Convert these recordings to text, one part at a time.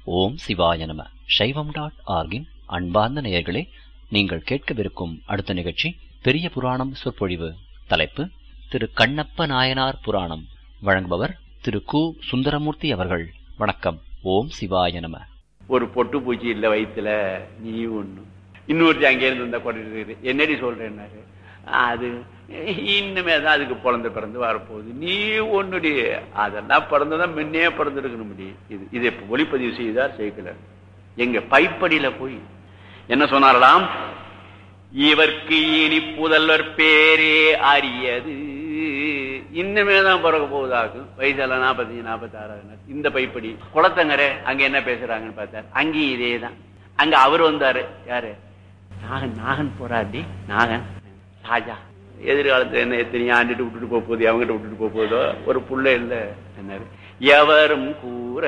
ஓம் சிவாய நம சைவம் டாட் ஆர்கின் அன்பார்ந்த நேயர்களே நீங்கள் கேட்கவிருக்கும் அடுத்த நிகழ்ச்சி பெரிய புராணம் சொற்பொழிவு தலைப்பு திரு கண்ணப்ப நாயனார் புராணம் வழங்குபவர் திரு கு சுந்தரமூர்த்தி அவர்கள் வணக்கம் ஓம் சிவாய நம ஒரு பொட்டு பூச்சி இல்ல வயித்துல நீ ஒண்ணு இன்னொருத்தி அங்கே இருந்து இந்த கொண்டு என்னடி சொல்றேன்னாரு அது இன்னுமே தான் அதுக்கு பிறந்து பிறந்து வரப்போகுது நீ ஒண்ணுடி அதெல்லாம் பிறந்ததான் முன்னே பிறந்திருக்கணும் முடி இது இது இப்ப ஒளிப்பதிவு செய்தார் செய்யல எங்க பைப்படியில போய் என்ன சொன்னாரலாம் இவர்க்கு இனி புதல்வர் பேரே அரியது இன்னுமே தான் பிறக்க போகுதாக்கும் வயசெல்லாம் நாற்பத்தஞ்சு நாற்பத்தாறு இந்த பைப்படி குளத்தங்கரை அங்க என்ன பேசுறாங்கன்னு பார்த்தார் அங்கேயும் இதே தான் அங்க அவர் வந்தாரு யாரு நாகன் நாகன் போறாடி நாகன் ராஜா எதிர்காலத்துல என்ன எத்தனையோ ஆண்டுட்டு விட்டுட்டு போக போகுது அவங்ககிட்ட விட்டுட்டு போக போதோ ஒரு புள்ள இல்ல என்னாரு எவரும் கூற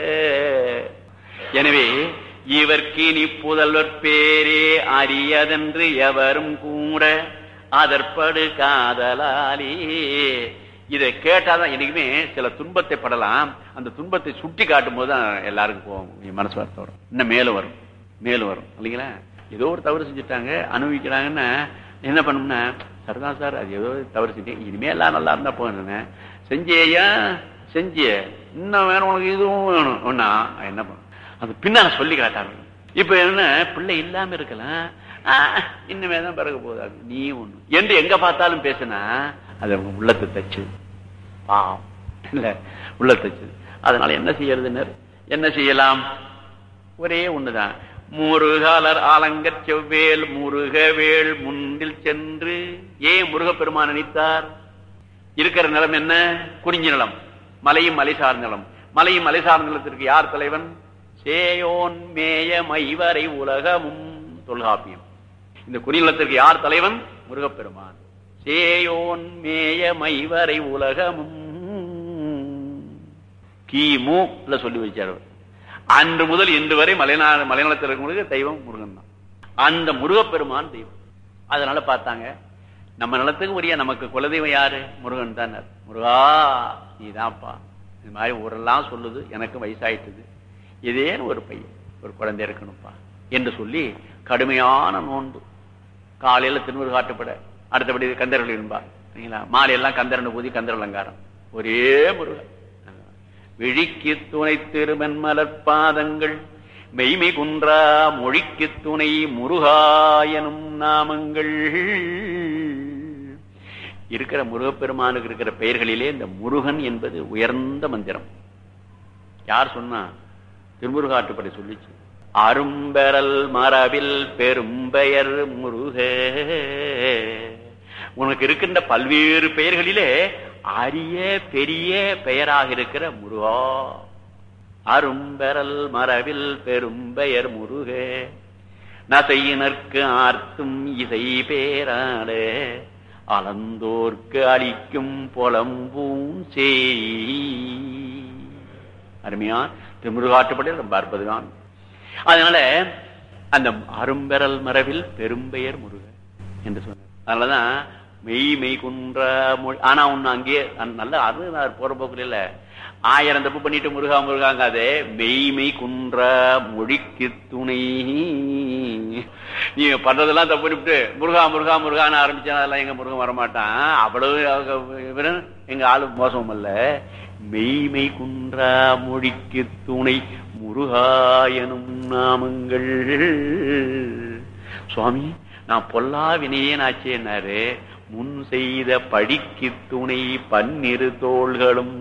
எனவே இவர்க்கு நீ புதல்வர் பேரே அரியதென்று எவரும் கூட அதற்படு காதலாலே இதை கேட்டாதான் என்னைக்குமே சில துன்பத்தை படலாம் அந்த துன்பத்தை சுட்டி காட்டும் போது தான் எல்லாருக்கும் போகும் மனசு வருத்தம் வரும் இன்னும் மேலும் வரும் மேலும் வரும் இல்லைங்களா ஏதோ ஒரு தவறு செஞ்சுட்டாங்க அனுபவிக்கிறாங்கன்னா என்ன பண்ணும்னா சரிதான் சார் அது ஏதோ தவறு செஞ்சேன் இனிமே எல்லாம் நல்லா இருந்தா போனேன் செஞ்சேயா செஞ்சிய இன்னும் வேணும் உனக்கு இதுவும் வேணும் ஒன்னா என்ன பண்ண அது பின்னால சொல்லி காட்டாங்க இப்ப என்ன பிள்ளை இல்லாம இருக்கலாம் இன்னுமே தான் பிறகு போதாது நீ ஒண்ணு என்று எங்க பார்த்தாலும் பேசினா அது அவங்க உள்ளத்தை தச்சு பாவம் இல்ல உள்ள தச்சு அதனால என்ன செய்யறதுன்னு என்ன செய்யலாம் ஒரே ஒண்ணுதான் முருகாலர் ஆலங்கற் செவ்வேல் முருகவேல் முன்னில் சென்று ஏன் முருகப்பெருமான் நினைத்தார் இருக்கிற நிலம் என்ன குறிஞ்சி நிலம் மலையும் மலை சார்ந்த நிலம் மலையும் மலை சார்ந்த நிலத்திற்கு யார் தலைவன் சேயோன் மேய மைவரை உலகமும் தொல்காப்பியம் இந்த குறிநிலத்திற்கு யார் தலைவன் முருகப்பெருமான் சேயோன் மேய மைவரை உலகமும் கிமு சொல்லி வச்சார் அன்று முதல் இன்று வரை மலைநாடு மலைநலத்தில் இருக்கும் தெய்வம் முருகன் தான் அந்த முருகப்பெருமான் தெய்வம் அதனால பார்த்தாங்க நம்ம நிலத்துக்கு உரிய நமக்கு குலதெய்வம் யாரு முருகன் தான் முருகா நீதான்ப்பா இது மாதிரி ஊரெல்லாம் சொல்லுது எனக்கு வயசாயிட்டுது இதேன்னு ஒரு பையன் ஒரு குழந்தை இருக்கணும்ப்பா என்று சொல்லி கடுமையான நோன்பு காலையில திருமுரு காட்டுப்பட அடுத்தபடி கந்தர்கள் என்பார் சரிங்களா மாலையெல்லாம் கந்தரன் பூதி கந்தர் அலங்காரம் ஒரே முருகன் விழிக்கு துணை திருமன் மலர்பாதங்கள் மெய்மை குன்றா மொழிக்கு துணை முருகாயனும் நாமங்கள் இருக்கிற முருகப்பெருமானுக்கு இருக்கிற பெயர்களிலே இந்த முருகன் என்பது உயர்ந்த மந்திரம் யார் சொன்னா திருமுருகாட்டுப்படை சொல்லிச்சு அரும்பெறல் மரபில் பெரும்பெயர் முருக உனக்கு இருக்கின்ற பல்வேறு பெயர்களிலே அரிய பெரிய பெயராக இருக்கிற முருகா அரும்பெறல் மரபில் பெரும்பெயர் முருக நசையினர்க்கு ஆர்த்தும் இசை பேராட அலந்தோர்க்கு அளிக்கும் புலம்பூம் செய் அருமையா திருமுருகாட்டுப்படி ரொம்ப அற்புதமான அதனால அந்த அரும்பெறல் மரபில் பெரும்பெயர் முருக என்று சொன்னார் அதனாலதான் மெய் மெய் குன்ற மொழி ஆனா ஒண்ணு அங்கேயே நல்ல அது போற போக்குல இல்ல ஆயிரம் தப்பு பண்ணிட்டு முருகா முருகாங்க அதே மெய்மை குன்ற மொழிக்கு துணை நீ பண்றதெல்லாம் தப்பு பண்ணிவிட்டு முருகா முருகா முருகான்னு ஆரம்பிச்சா அதெல்லாம் எங்க முருகன் வரமாட்டான் அவ்வளவு எங்க ஆளு மோசம் அல்ல மெய்மை குன்றா மொழிக்கு துணை முருகாயனும் நாமங்கள் சுவாமி நான் பொல்லா வினையேன் ஆச்சேன்னாரு முன் செய்த படிக்கு துணை பன்னிரு தோள்களும்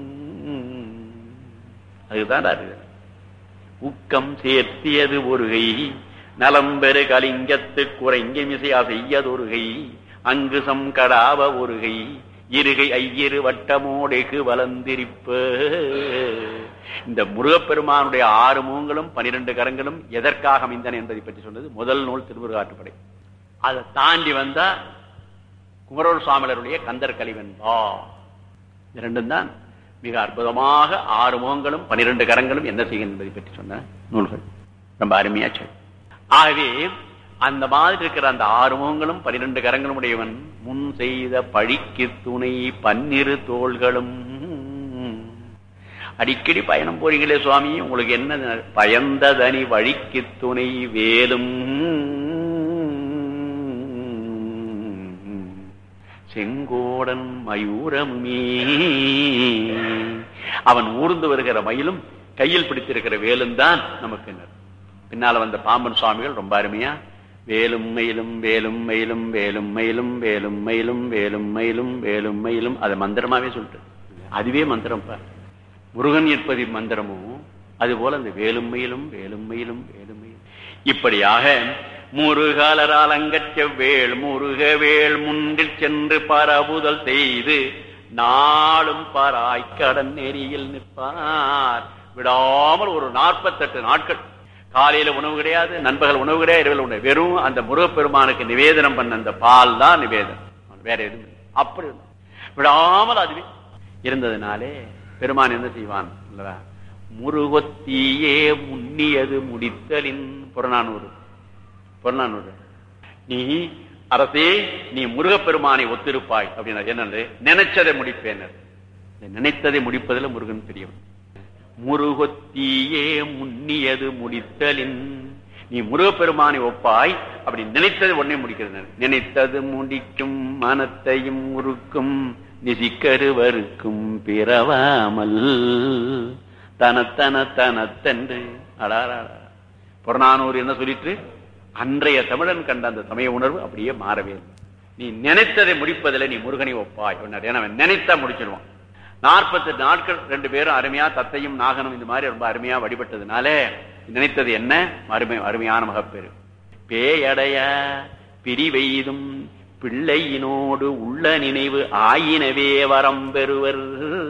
அதுதான் ஊக்கம் சேர்த்தியது ஒருகை நலம்பெரு கலிங்கத்து குறைங்க மிசையா செய்யதொருகை அங்கு சங்கடாவ ஒருகை இருகை ஐயிரு வட்டமோடைக்கு வளர்ந்திருப்ப இந்த முருகப்பெருமானுடைய ஆறு மூங்களும் பனிரெண்டு கரங்களும் எதற்காக அமைந்தன என்பதை பற்றி சொன்னது முதல் நூல் திருமுருகாட்டுப்படை அதை தாண்டி வந்தா குமரோல் சுவாமிகளுடைய கந்தர் கலிவன்பா இரண்டும் தான் மிக அற்புதமாக ஆறு முகங்களும் பனிரெண்டு கரங்களும் என்ன செய்யும் என்பதை பற்றி சொன்ன நூல்கள் ரொம்ப அருமையா சொல் ஆகவே அந்த மாதிரி இருக்கிற அந்த ஆறு முகங்களும் பனிரெண்டு கரங்களும் உடையவன் முன் செய்த பழிக்கு துணை பன்னிரு தோள்களும் அடிக்கடி பயணம் போறீங்களே சுவாமி உங்களுக்கு என்ன பயந்ததனி வழிக்கு துணை வேலும் செங்கோடன் மயூரமே அவன் ஊர்ந்து வருகிற மயிலும் கையில் பிடித்திருக்கிற வேலும் தான் நமக்கு என்ன பின்னால வந்த பாம்பன் சுவாமிகள் ரொம்ப அருமையா வேலும் மயிலும் வேலும் மயிலும் வேலும் மயிலும் வேலும் மயிலும் வேலும் மயிலும் வேலும் மயிலும் அது மந்திரமாவே சொல்லிட்டு அதுவே மந்திரம்ப்பா முருகன் என்பது மந்திரமும் அது போல அந்த வேலும் மயிலும் வேலும் மயிலும் வேலும் மயிலும் இப்படியாக முருகாலரால் அங்கற்ற வேள் முருக வேள் முன்றில் சென்று பரவுதல் செய்து நாளும் பாராய் கடன் நெறியில் நிற்பார் விடாமல் ஒரு நாற்பத்தெட்டு நாட்கள் காலையில உணவு கிடையாது நண்பகல் உணவு கிடையாது இரவில் உணவு வெறும் அந்த முருகப்பெருமானுக்கு நிவேதனம் பண்ண அந்த பால் தான் நிவேதனம் வேற எதுவும் இல்லை. அப்படி இருந்தது. விடாமல் அதுவே இருந்ததுனாலே பெருமான் என்ன செய்வான் இல்லவா முருகொத்தியே முன்னியது முடித்தலின் புறநானூறு புறநானூறு நீ அரசே நீ முருகப்பெருமானை ஒத்திருப்பாய் அப்படின்னா என்னது நினைச்சதை முடிப்பேன் நினைத்ததை முடிப்பதில் முருகன் பெரியவன் முருகொத்தியே முன்னியது முடித்தலின் நீ முருகப்பெருமானை ஒப்பாய் அப்படி நினைத்தது உடனே முடிக்கிறது நினைத்தது முடிக்கும் மனத்தையும் முறுக்கும் நிசிக்கருவருக்கும் பிறவாமல் தனத்தன தனத்தன்று அடாரா புறநானூறு என்ன சொல்லிட்டு அன்றைய தமிழன் கண்ட அந்த சமய உணர்வு அப்படியே மாறவே இல்லை. நீ நினைத்ததை முடிப்பதில் நீ முருகனை ஒப்பாய் சொன்னார் ஏன்னா அவன் நினைத்தா முடிச்சிருவான் நாற்பத்தெட்டு நாட்கள் ரெண்டு பேரும் அருமையா தத்தையும் நாகனும் இந்த மாதிரி ரொம்ப அருமையா வழிபட்டதுனால நினைத்தது என்ன அருமை அருமையான மகப்பேறு பேயடைய பிரிவெய்தும் பிள்ளையினோடு உள்ள நினைவு ஆயினவே வரம் பெறுவர்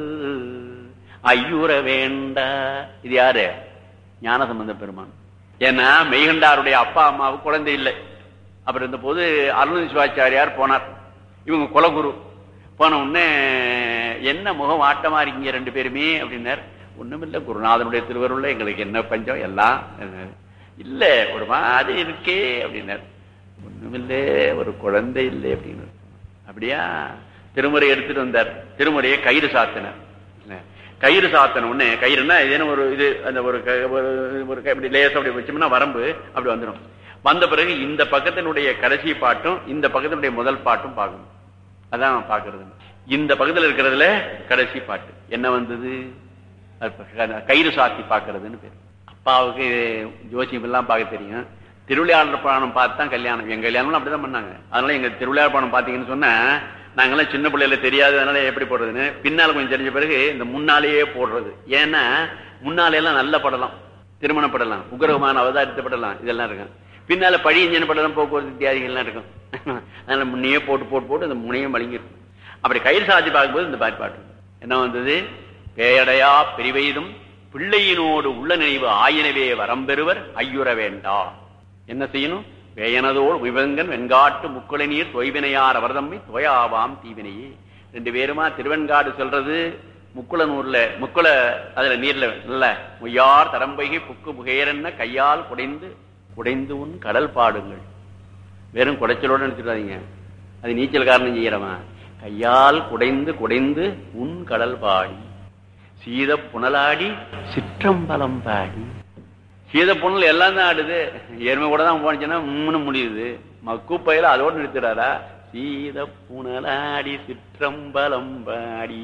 ஐயுற வேண்டா இது யாரு ஞானசம்பந்த பெருமான் ஏன்னா மெய்கண்டாருடைய அப்பா அம்மாவுக்கு குழந்தை இல்லை அப்புறம் இருந்த போது அருண் சிவாச்சாரியார் போனார் இவங்க குலகுரு போன உடனே என்ன முகம் ஆட்டமா இருக்கீங்க ரெண்டு பேருமே அப்படின்னார் ஒண்ணுமில்ல குருநாதனுடைய திருவருள்ல எங்களுக்கு என்ன பஞ்சம் எல்லாம் இல்ல ஒரு மாதிரி இருக்கே அப்படின்னார் ஒண்ணுமில்ல ஒரு குழந்தை இல்லை அப்படின்னு அப்படியா திருமுறை எடுத்துட்டு வந்தார் திருமுறையை கயிறு சாத்தினார் கயிறு சாத்தன உடனே கயிறுனா இது ஒரு இது அந்த ஒரு க- ஒரு- ஒரு க- இப்படி லேசா அப்படி வச்சோம்னா வரம்பு அப்படி வந்துடும் வந்த பிறகு இந்த பக்கத்தினுடைய கடைசி பாட்டும் இந்த பக்கத்தினுடைய முதல் பாட்டும் பார்க்கணும் அதான் பாக்குறது இந்த பக்கத்துல இருக்கிறதுல கடைசி பாட்டு என்ன வந்தது அது ப- கயிறு சாத்தி பாக்குறதுன்னு பேர் அப்பாவுக்கு ஜோசியம் எல்லாம் பார்க்க தெரியும் திருவிளையாடல் புராணம் பார்த்து தான் கல்யாணம் எங்க கல்யாணம் அப்படிதான் பண்ணாங்க அதனால எங்க திருவிளையாடல் புராணம் பாத்தீங்கன்னு சொன்னா நாங்கெல்லாம் சின்ன பிள்ளைல தெரியாது அதனால எப்படி போடுறதுன்னு பின்னால கொஞ்சம் தெரிஞ்ச பிறகு இந்த முன்னாலேயே போடுறது ஏன்னா முன்னாலே எல்லாம் நல்ல படலாம் திருமண படலாம் உக்ரகமான அவதாரித்த படலாம் இதெல்லாம் இருக்கும் பின்னால பழியஞ்சன படலாம் போக்குவரத்து இத்தியாதிகள்லாம் இருக்கும் அதனால முன்னையே போட்டு போட்டு போட்டு இந்த முனையும் வழங்கிருக்கும் அப்படி கயிறு சாதி பார்க்கும்போது இந்த பாட்டு பாட்டு என்ன வந்தது பேயடையா பிரிவெய்தும் பிள்ளையினோடு உள்ள நினைவு ஆயினவே வரம்பெறுவர் ஐயுற வேண்டா என்ன செய்யணும் வேயனதோடு விவங்கன் வெண்காட்டு முக்குளை நீர் தொய்வினையார் அவர்தம்மை தொயாவாம் தீவினையே ரெண்டு பேருமா திருவெண்காடு சொல்றது முக்குளனூர்ல முக்குள அதுல நீர்ல இல்ல முய்யார் தரம்பைகை புக்கு முகையரன்ன கையால் குடைந்து குடைந்து உன் கடல் பாடுங்கள் வெறும் குடைச்சலோட நினைச்சிடாதீங்க அது நீச்சல் காரணம் செய்யறவன் கையால் குடைந்து குடைந்து உன் கடல் பாடி சீத புனலாடி சிற்றம்பலம் பாடி சீத புனல் எல்லாம் தான் ஆடுது எருமை கூட தான் போனுச்சுன்னா மூணு முடியுது மக்கு பயில அதோட நிறுத்துறாரா சீத புனலாடி சிற்றம்பலம் பாடி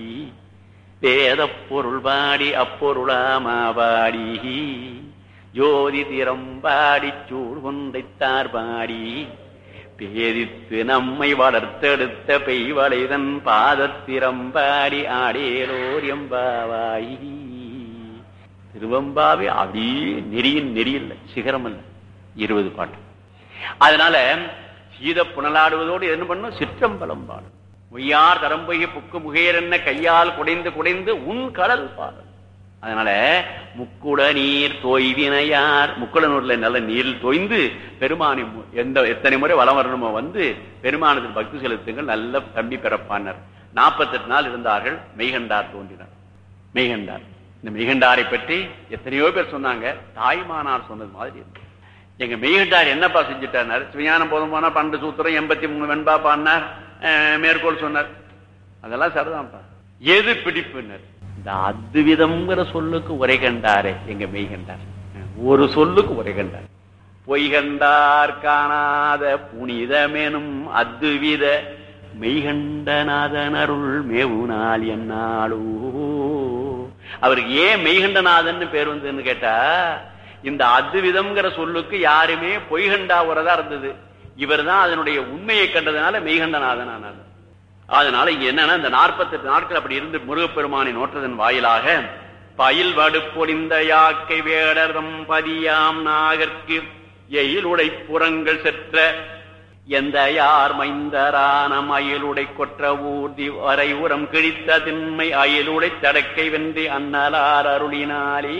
வேத பொருள் பாடி அப்பொருளாமா பாடி ஜோதி திறம் பாடி சூழ் கொண்டைத்தார் பாடி பேதித்து நம்மை வளர்த்தெடுத்த பெய்வளைதன் பாதத்திரம் பாடி ஆடேலோர் எம்பாவாய் திருவம்பாவே அப்படியே நெறியின் நெறியில்லை சிகரம் அல்ல இருபது பாட்டு அதனால சீத புனலாடுவதோடு என்ன பண்ணும் சிற்றம்பலம் பாடும் பொய்யார் தரம்பொய்ய புக்கு முகேரென்ன கையால் குடைந்து குடைந்து உன் கடல் பாடும் அதனால முக்குட நீர் தோய்வினையார் முக்குடனூர்ல நல்ல நீரில் தோய்ந்து பெருமானை மு- எந்த எத்தனை முறை வலம் வரணுமோ வந்து பெருமானத்தில் பக்தி செலுத்துங்கள் நல்ல தம்பி பிறப்பானர் நாற்பத்தெட்டு நாள் இருந்தார்கள் மெய்கண்டார் தோன்றினார் மெய்கண்டார் இந்த மெய்கண்டாரை பற்றி எத்தனையோ பேர் சொன்னாங்க தாய்மானார் சொன்னது மாதிரி இருக்கு எங்க மெய்கண்டார் என்னப்பா செஞ்சுட்டார் சிவஞானம் போதும் போனா பன்னெண்டு சூத்திரம் எண்பத்தி மூணு வெண்பா பாடினார் அஹ், மேற்கோள் சொன்னார் அதெல்லாம் சரிதான்ப்பா எது பிடிப்புனர் இந்த அத்விதம்ங்கிற சொல்லுக்கு உரை கண்டாரே எங்க மெய் கண்டார் ஒரு சொல்லுக்கு உரை கண்டார் பொய்கண்டார் காணாத புனிதமெனும் அத்வித மெய்கண்டநாதன் அருள் மேவுனால் என்னாலோ அவருக்கு ஏன் மெய்கண்டநாதன் பேர் வந்ததுன்னு கேட்டா இந்த அத்விதம்ங்கிற சொல்லுக்கு யாருமே பொய்கண்டா உரதா இருந்தது இவர் தான் அதனுடைய உண்மையை கண்டதுனால மெய்கண்டநாதன் ஆனார் அதனால இங்க என்னன்னா இந்த நாற்பத்தெட்டு நாட்கள் அப்படி இருந்து முருகப்பெருமானை நோற்றதன் வாயிலாக பயில் வடுப்பொழிந்த யாக்கை வேடர்தம் பதியாம் நாகர்க்கு எயிலுடை புறங்கள் செற்ற எந்த யார் மைந்தரான மயிலுடை கொற்ற ஊர்தி வரை உரம் கிழித்த திண்மை அயிலுடை தடக்கை வென்றி அன்னலார் அருளினாலே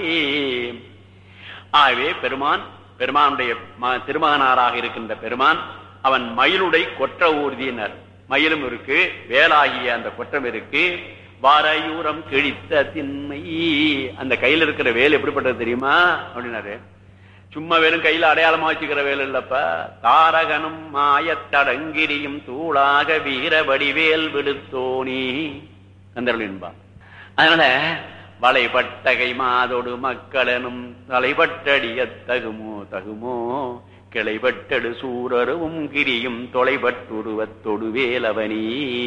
ஆகவே பெருமான் பெருமானுடைய ம- திருமகனாராக இருக்கின்ற பெருமான் அவன் மயிலுடை கொற்ற ஊர்தியினர் மயிலும் இருக்கு வேலாகிய அந்த கொற்றம் இருக்கு வாரையூரம் கிழித்த திண்மை அந்த கையில இருக்கிற வேல் எப்படிப்பட்டது தெரியுமா அப்படின்னாரு சும்மா வெறும் கையில அடையாளமா வச்சுக்கிற வேல் இல்லப்ப தாரகனும் மாயத்தடங்கிரியும் தூளாக வீரவடிவேல் விடுத்தோனி கந்தருளின்பா அதனால வளைபட்டகை மாதோடு மக்களனும் தலைபட்டடிய தகுமோ தகுமோ கிளைபட்டடு சூரருவும் கிரியும் தொலைபட்டுருவத் தொடுவேலவனி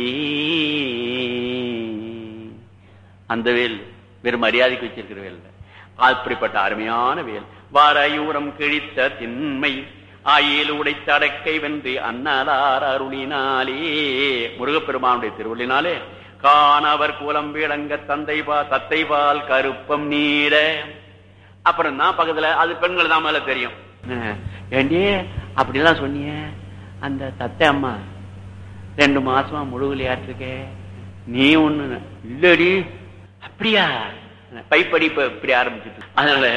அந்த வேல் வெறும் மரியாதைக்கு வச்சிருக்கிற வேல் இல்ல. அப்படிப்பட்ட அருமையான வேல் வாரையூரம் கிழித்த திண்மை ஆயில் உடைத்தடக்கை வென்று அன்னலார் அருளினாலே முருகப்பெருமானுடைய திருவள்ளினாலே காணவர் குலம் விளங்க தந்தை பா தத்தை பால் கருப்பம் நீட அப்புறம் தான் பக்கத்துல அது பெண்கள் தான் மேல தெரியும் அஹ், ஏண்டி அப்படிலாம் சொன்னிய அந்த தத்தை அம்மா ரெண்டு மாசமா முழுகலையாட்டிருக்கே நீ ஒண்ணு இல்லடி அப்படியா பைப்படிப்பு இப்படி ஆரம்பிச்சுட்டு அதனால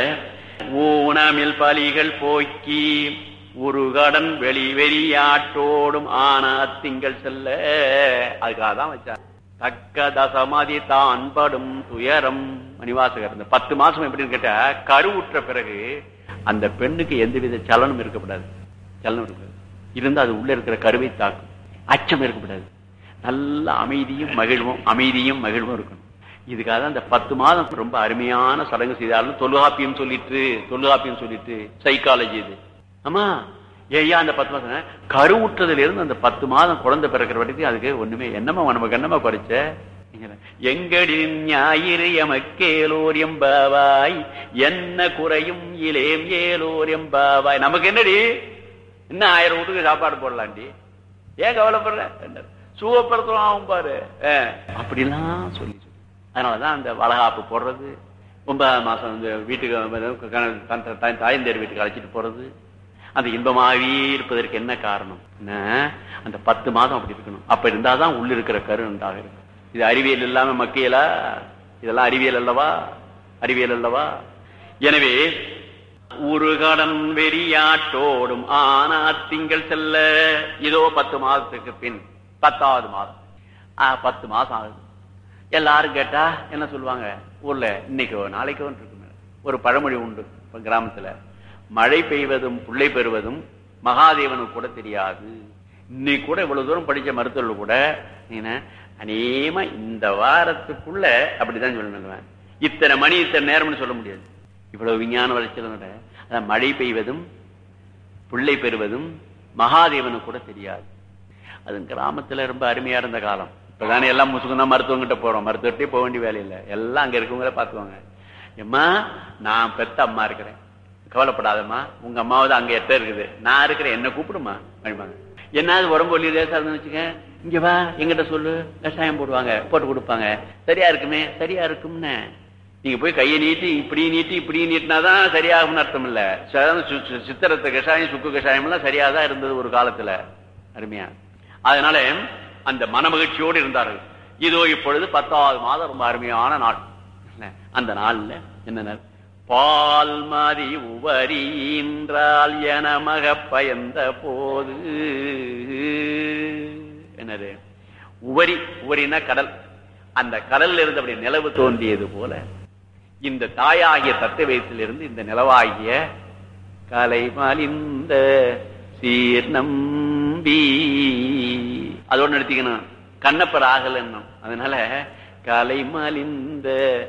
ஊனமில் பலிகள் போக்கி ஒரு கடன் வெளி வெளியாட்டோடும் ஆனா திங்கள் செல்ல அதுக்காக தான் வச்சார் தக்க தசமதி தான் படும் துயரம் மணிவாசகர் இந்த பத்து மாசம் எப்படின்னு கேட்டா கருவுற்ற பிறகு அந்த பெண்ணுக்கு எந்தவித சலனம் இருக்கக்கூடாது சலனம் இருக்கக்கூடாது இருந்தா அது உள்ள இருக்கிற கருவை தாக்கும் அச்சம் இருக்கக்கூடாது நல்ல அமைதியும் மகிழ்வும் அமைதியும் மகிழ்வும் இருக்கணும் இதுக்காக தான் இந்த பத்து மாதம் ரொம்ப அருமையான சடங்கு செய்தாலும் தொல்காப்பியம் சொல்லிட்டு தொல்காப்பியம் சொல்லிட்டு சைக்காலஜி இது ஆமா ஏய்யா அந்த பத்து மாசம் கருவுற்றதுல இருந்து அந்த பத்து மாதம் குழந்தை பிறக்கிற வரைக்கும் அதுக்கு ஒண்ணுமே என்னமா நமக்கு என்னமா குறைச்ச எங்கடி ஞாயிறு எமக்கேலோர் எம்பாவாய் என்ன குறையும் இலேம் ஏலோர் எம்பாவாய் நமக்கு என்னடி இன்னும் ஆயிரம் வீட்டுக்கு சாப்பாடு போடலாண்டி ஏன் கவலைப்படுற சுகப்படுத்தலாம் ஆகும் பாரு அஹ், அப்படிலாம் சொல்லி சொல்லி அதனாலதான் அந்த வளகாப்பு போடுறது ஒன்பதாம் மாசம் இந்த வீட்டுக்கு கண- தன் தன் தாயந்தேர் வீட்டுக்கு அழைச்சிட்டு போறது அந்த இன்பமாவே இருப்பதற்கு என்ன காரணம் என்ன? அந்த பத்து மாதம் அப்படி இருக்கணும் அப்ப இருந்தாதான் உள்ள இருக்கிற கரு நன்றாக இருக்கும் இது அறிவியல் இல்லாம மக்கியலா இதெல்லாம் அறிவியல் அல்லவா அறிவியல் அல்லவா எனவே ஒரு கடன் வெறியாட்டோடும் ஆனா திங்கள் செல்ல இதோ பத்து மாதத்துக்கு பின் பத்தாவது மாதம் ஆ, பத்து மாசம் ஆகுது எல்லாரும் கேட்டா என்ன சொல்லுவாங்க ஊர்ல இன்னைக்கோ நாளைக்கோ இருக்குமே ஒரு பழமொழி உண்டு இப்ப கிராமத்துல மழை பெய்வதும் புள்ளை பெறுவதும் மகாதேவனுக்கு கூட தெரியாது இன்னைக்கு கூட இவ்வளவு தூரம் படிச்ச மருத்துவர்கள் கூட என்ன அநேகமா இந்த வாரத்துக்குள்ள அப்படிதான் சொல்லணும் இத்தனை மணி இத்தனை நேரம்னு சொல்ல முடியாது இவ்வளவு விஞ்ஞான வளர்ச்சியில கூட அதான் மழை பெய்வதும் பிள்ளை பெறுவதும் மகாதேவனுக்கு கூட தெரியாது அது கிராமத்துல ரொம்ப அருமையா இருந்த காலம் இப்பதானே எல்லாம் முசுகுனா மருத்துவங்கிட்ட போறோம் மருத்துவர்கிட்டே போக வேண்டிய வேலை இல்லை எல்லாம் அங்க இருக்கவங்கள பாத்துவாங்க எம்மா நான் பெத்த அம்மா இருக்கிறேன் கவலைப்படாதம்மா உங்க அம்மாவது அங்க எட்ட இருக்குது நான் இருக்கிறேன் என்ன கூப்பிடுமா அப்படிம்பாங்க என்னாவது உடம்பு ஒல்லி லேசா இருந்து வச்சுக்க இங்க வா எங்கிட்ட சொல்லு கஷாயம் போடுவாங்க போட்டு கொடுப்பாங்க சரியா இருக்குமே சரியா இருக்கும்னு நீங்க போய் கையை நீட்டி இப்படி நீட்டி இப்படி நீட்டினாதான் சரியாகும்னு அர்த்தம் இல்ல சாதாரண சு- சு- சித்திரத்து கஷாயம் சுக்கு கஷாயம் எல்லாம் சரியாதான் இருந்தது ஒரு காலத்துல அருமையா அதனால அந்த மனமகிழ்ச்சியோடு இருந்தார்கள் இதோ இப்பொழுது பத்தாவது மாதம் ரொம்ப அருமையான நாள் இல்ல? அந்த நாள்ல என்ன பால் மதி உவரின்றால் என மக பயந்த போது என்னது உவரி உவரினா கடல் அந்த கடல்ல இருந்து அப்படி நிலவு தோன்றியது போல இந்த தாயாகிய தத்துவத்திலிருந்து இந்த நிலவாகிய கலை மலிந்த சீர் நம்பி அதோடு நிறுத்திக்கணும் கண்ணப்பர் ஆகல அதனால கலை மலிந்த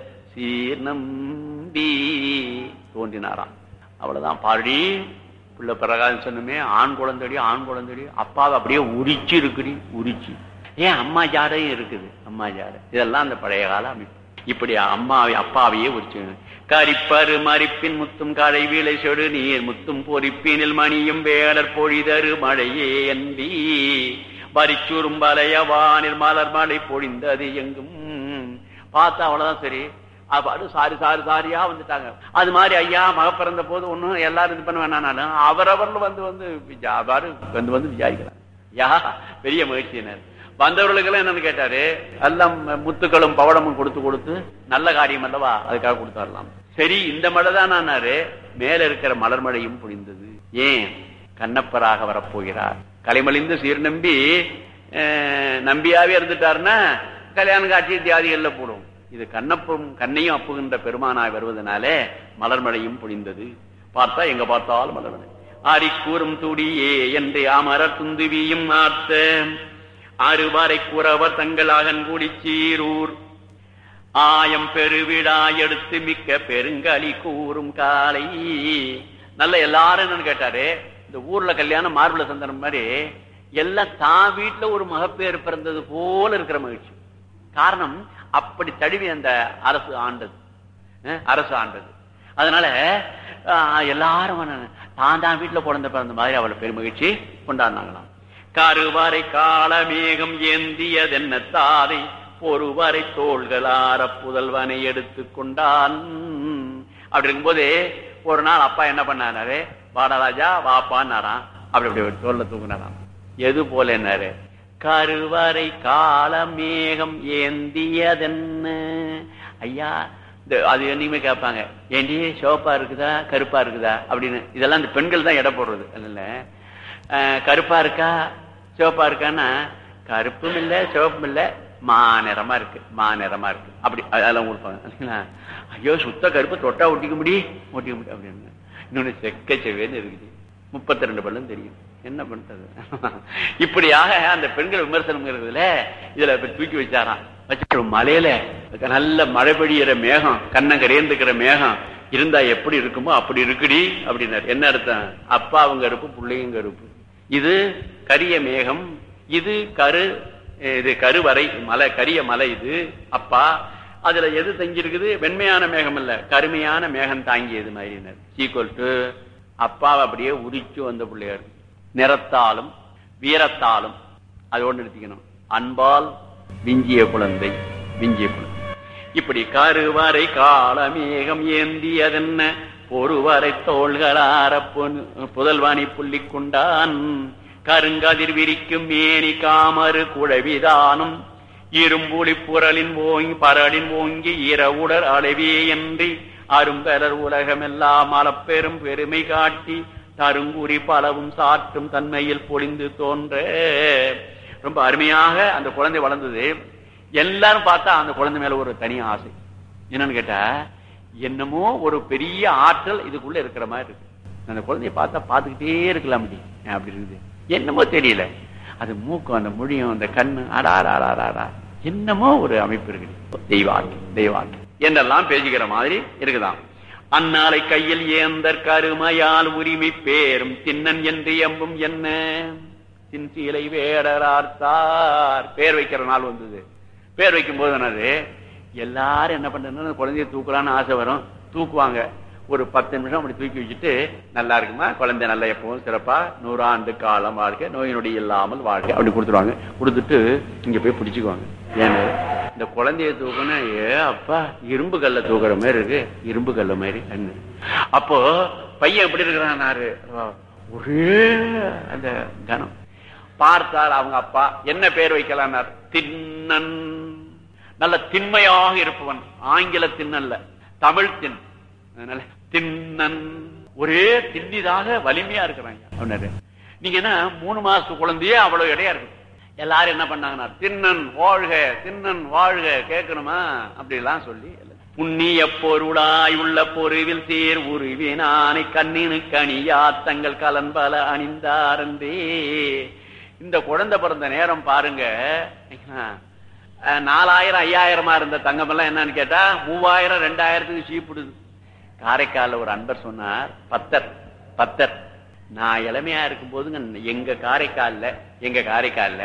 சீர்நம்பி தோன்றினாராம் அவ்வளவுதான் பாடி பிள்ளை பிரகாசம் சொன்னமே ஆண் குழந்தைடி ஆண் குழந்தைடி அப்பாவை அப்படியே உரிச்சு இருக்குடி உரிச்சு ஏன் அம்மா ஜாடையும் இருக்குது அம்மா ஜாடை இதெல்லாம் அந்த பழைய கால அமைப்பு இப்படி அம்மாவை அப்பாவையே உரிச்சு கரிப்பரு மறிப்பின் முத்தும் காலை வீளை சொடு நீர் முத்தும் பொறிப்பினில் மணியும் வேடர் பொழிதரு மழையே என்பி வரிச்சூரும் வலைய வானில் மலர் மழை பொழிந்தது எங்கும் பார்த்தா அவ்வளவுதான் சரி அப்பாடு சாரி சாரி சாரியா வந்துட்டாங்க அது மாதிரி ஐயா மக பிறந்த போது ஒண்ணும் எல்லாரும் இது பண்ண வேணாலும் அவரவர்கள் வந்து வந்து விஜா- அவ்வாறு வந்து வந்து விசாரிக்கிறாங்க யா பெரிய மகிழ்ச்சியினர் வந்தவர்களுக்கெல்லாம் என்னன்னு கேட்டாரு எல்லாம் முத்துக்களும் பவடமும் கொடுத்து கொடுத்து நல்ல காரியம் அல்லவா அதுக்காக கொடுத்தாரலாம் சரி இந்த மழை தான் ஆனாரு மேல இருக்கிற மலர் மழையும் புரிந்தது ஏன் கண்ணப்பராக வரப்போகிறார் கலைமலிந்து சீர் நம்பி அஹ், நம்பியாவே இருந்துட்டாருன்னா கல்யாணம் காட்சி தியாதிகள்ல போடும் இது கண்ணப்பும் கண்ணையும் அப்புகின்ற பெருமானாய் வருவதனாலே மலர்மழையும் பொழிந்தது பார்த்தா எங்க பார்த்தாலும் மலர்மழை ஆரிக்கூறும் துடியே என்று அமரர் துந்துவியும் ஆர்த்த ஆறுவாரை கூறவர் தங்கள் அகன்குடி சீரூர் ஆயம் பெருவிடா எடுத்து மிக்க பெருங்களி கூறும் காலை நல்ல எல்லாரும் என்னன்னு கேட்டாரு இந்த ஊர்ல கல்யாணம் மார்புல சந்தனம் மாதிரி எல்லாம் தான் வீட்டுல ஒரு மகப்பேறு பிறந்தது போல இருக்கிற மகிழ்ச்சி காரணம் அப்படி தழுவி அந்த அரசு ஆண்டது அஹ், அரசு ஆண்டது அதனால ஆஹ், எல்லாரும் வந்து, தான் தான் வீட்டுல குழந்தை பிறந்த மாதிரி அவளை பெருமகிழ்ச்சி கொண்டாடினாங்களாம் கருவறை காலமேகம் ஏந்தியதென்ன தாதை பொறுவரை தோள்களார புதல்வனை எடுத்து கொண்டான் அப்படி இருக்கும்போது ஒரு நாள் அப்பா என்ன பண்ணாரு வாடராஜா வாப்பான்னாராம் அப்படி அப்படி தோல்ல தூக்குனாராம் எது போல என்னாரு கருவறை காலமேகம் ஏந்தியதென்ன ஐயா இந்த அது என்னைக்குமே கேட்பாங்க ஏண்டி சிவப்பா இருக்குதா கருப்பா இருக்குதா அப்படின்னு இதெல்லாம் இந்த பெண்கள் தான் எடை போடுறது அதனால அஹ், கருப்பா இருக்கா சிவப்பா இருக்கான்னா கருப்பும் இல்ல சிவப்பும் இல்ல மாநிறமா இருக்கு மாநிறமா இருக்கு அப்படி அதெல்லாம் கொடுப்பாங்க சரிங்களா? ஐயோ சுத்த கருப்பு தொட்டா ஒட்டிக்க முடி ஒட்டிக்க முடி அப்படின்னு இன்னொன்னு செக்க செவேன்னு இருக்குது முப்பத்தி ரெண்டு பல்லும் தெரியும் என்ன பண்றது இப்படியாக அந்த பெண்கள் விமர்சனம் இருக்குதுல இதுல இப்ப தூக்கி வச்சாராம் வச்சு மலையில நல்ல மழை பெய்யுற மேகம் கண்ணங்கரேந்துக்கிற மேகம் இருந்தா எப்படி இருக்குமோ அப்படி இருக்குடி அப்படின்னாரு என்ன அர்த்தம் அப்பா அவங்க கருப்பு பிள்ளையும் கருப்பு இது கரிய மேகம் இது கரு இது கருவறை மலை கரிய மலை இது அப்பா அதுல எது தங்கி இருக்குது வெண்மையான மேகம் இல்ல கருமையான மேகம் தாங்கியது மாதிரி சீக்வல் டு அப்பாவை அப்படியே உரிச்சு வந்த பிள்ளையார் நிறத்தாலும் வீரத்தாலும் அதோடு நிறுத்திக்கணும் அன்பால் விஞ்சிய குழந்தை விஞ்சிய குழந்தை இப்படி கருவறை காலமேகம் ஏந்தியதென்ன பொறுவரை தோள்களார பொன்- புதல்வாணி புள்ளிக் கொண்டான் கருங்கதிர் விரிக்கும் மேனி காமறு குழவிதானும் இரும்புலி புரளின் ஓங்கி பரளின் ஓங்கி இரவுடர் அளவே என்று அரும்பெறர் உலகமெல்லாம் அளப்பெரும் பெருமை காட்டி தருங்குறி பலவும் சாற்றும் தன்மையில் பொழிந்து தோன்ற ரொம்ப அருமையாக அந்த குழந்தை வளர்ந்தது எல்லாரும் பார்த்தா அந்த குழந்தை மேல ஒரு தனி ஆசை என்னன்னு கேட்டா என்னமோ ஒரு பெரிய ஆற்றல் இதுக்குள்ள இருக்கிற மாதிரி இருக்கு அந்த குழந்தைய பார்த்தா பார்த்துக்கிட்டே இருக்கலாம் அப்படி அப்படி இருக்குது என்னமோ தெரியல அது மூக்கம் அந்த மொழியும் அந்த கண்ணு அடா அடா, அடா, அடா, அடா. என்னமோ ஒரு அமைப்பு இருக்குது தெய்வாக்கி தெய்வாக்கி என்றெல்லாம் பேசிக்கிற மாதிரி இருக்குதாம் அந்நாளை கையில் ஏந்தற் கருமையால் உரிமை பேரும் தின்னன் என்று எம்பும் என்ன சின்சீலை வேடரார்த்தார் பேர் வைக்கிற நாள் வந்தது பேர் வைக்கும் போது என்னது எல்லாரும் என்ன பண்றாங்க குழந்தைய தூக்கலான்னு ஆசை வரும் தூக்குவாங்க ஒரு பத்து நிமிஷம் அப்படி தூக்கி வச்சுட்டு நல்லா இருக்குமா குழந்தை நல்லா எப்பவும் சிறப்பா நூறாண்டு காலம் வாழ்க்கை நோய் நொடி இல்லாமல் வாழ்க்கை அப்படி கொடுத்துருவாங்க கொடுத்துட்டு இங்க போய் பிடிச்சுக்குவாங்க ஏன்னு இந்த குழந்தைய தூக்கணும் ஏ அப்பா இரும்பு கல்ல தூக்குற மாதிரி இருக்கு இரும்பு கல்ல மாதிரி கண்ணு அப்போ பையன் எப்படி இருக்கிறான் நாரு ஒரே அந்த கனம் பார்த்தார் அவங்க அப்பா என்ன பேர் வைக்கலான்னார் தின்னன் நல்ல திண்மையாக இருப்பவன் ஆங்கில திண்ணல்ல தமிழ் தின் அதனால தின்னன் ஒரே திண்ணிதாக வலிமையா இருக்கிறாங்க அவனாரு நீங்க என்ன மூணு மாசத்து குழந்தையே அவ்வளவு இடையா இருக்கு எல்லாரும் என்ன பண்ணாங்கன்னா தின்னன் வாழ்க தின்னன் வாழ்க கேட்கணுமா அப்படி எல்லாம் சொல்லி புண்ணிய பொருளாய் உள்ள பொருவில் சேர் உருவினானை கண்ணினு கனியா தங்கள் கலன்பல அணிந்தாரந்தே இந்த குழந்தை பிறந்த நேரம் பாருங்க அஹ், நாலாயிரம் ஐயாயிரமா இருந்த தங்கம் எல்லாம் என்னன்னு கேட்டா மூவாயிரம் ரெண்டாயிரத்துக்கு சீப்பிடுது காரைக்கால்ல ஒரு அன்பர் சொன்னார் பத்தர் பத்தர் நான் இளமையா இருக்கும் போதுங்க எங்க காரைக்கால்ல எங்க காரைக்கால்ல